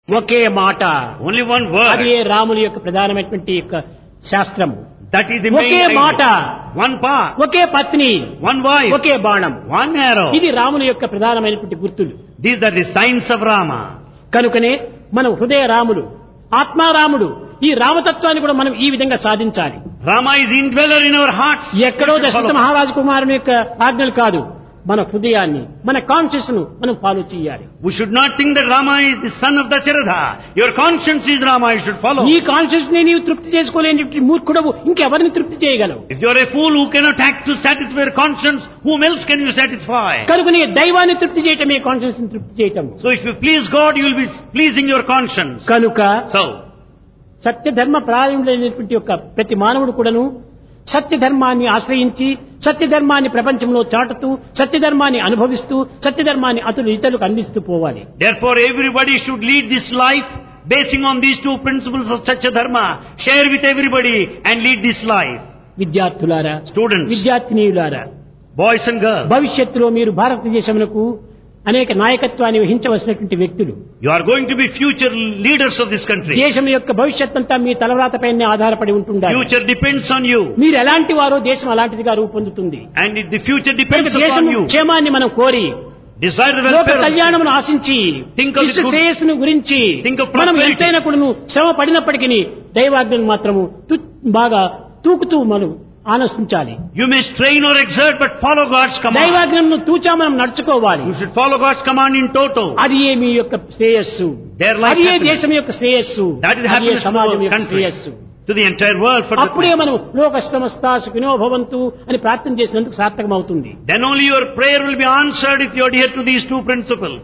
ఒకే మాట Only one అది word. రాముని యొక్క ప్రధానమైనటువంటి యొక్క శాస్త్రము That is the main okay idea. మాట. One path. ఒకే పత్ని One wife. ఒకే బాణం One arrow. ఇది రాముని యొక్క ప్రధానమైనటువంటి గుర్తులు These are the signs of Rama. కనుకనే మనం హృదయ రాముడు ఆత్మారాముడు ఈ రామతత్వాన్ని కూడా మనం ఈ విధంగా సాధించాలి Rama is indweller in our hearts. ఎక్కడో We should దశరథ follow. మహారాజు కుమారుని యొక్క ఆజ్ఞలు కాదు మన హృదయాన్ని మన కాన్షియస్ ను మనం ఫాలో చేయాలి We should not think that Rama is the son of Dasharatha. Your conscience is Rama, you should follow. నీ కాన్షియస్ ని నీవు తృప్తి చేసుకోలేని మూర్ఖుడవు ఇంకెవరిని తృప్తి చేయగలవు If you are a fool who cannot act to satisfy your conscience, whom else can you satisfy? కనుక నీ దైవాన్ని తృప్తి చేయటమే కాన్షియస్ ని తృప్తి చేయటం So if you please God, you will be pleasing your conscience. కనుక So, సత్యధర్మ ప్రారంభమైనటువంటి యొక్క ప్రతి మానవుడు కూడాను సత్యధర్మాన్ని ఆశ్రయించి సత్యధర్మాన్ని ప్రపంచంలో చాటుతూ సత్యధర్మాన్ని అనుభవిస్తూ సత్యధర్మాన్ని అతడు ఇతరులకు అందిస్తూ పోవాలి therefore everybody should lead this life basing on these two principles of Sacha Dharma. Share with everybody and lead this life. విద్యార్థులారా Students, విద్యార్థినీయులారా boys and girls, భవిష్యత్తులో మీరు భారతదేశమునకు అనేక నాయకత్వాన్ని వహించవలసినటువంటి వ్యక్తులు you are going to be future leaders of this country. దేశం యొక్క భవిష్యత్ అంతా మీ తలరాతపైనే ఆధారపడి ఉంటుండాలి Future depends on you. మీరు ఎలాంటి వారో దేశం అలాంటిదిగా రూపొందుతుంది And it- the future కనుక depends దేశం upon you. క్షేమాన్ని మనం కోరి Desire the లోక welfare of కళ్యాణమును ఆశించి Think of the విశ్వ good- శ్రేయస్సును గురించి Think of మనం prosperity. ఎంతైనా కూడాను శ్రమ పడినప్పటికీ దైవాజ్ఞను మాత్రము తు- బాగా తూకుతూ మనం ఆనందించాలి You may strain or exert, but follow God's command. దైవాజ్ఞను తూచా మనం నడుచుకోవాలి You should follow God's command in toto. అది ఏ మీ యొక్క శ్రేయస్సు Their life అది ఏ happiness. దేశం యొక్క శ్రేయస్సు That is the అది ఏ happiness to సమాజం the యొక్క country, శ్రేయస్సు to the entire world. For అప్పుడే the, మనం లోక సమస్త సుఖినో భవంతు అని ప్రార్థన చేసినందుకు సార్థకం అవుతుంది then only your prayer will be answered if you adhere to these two principles.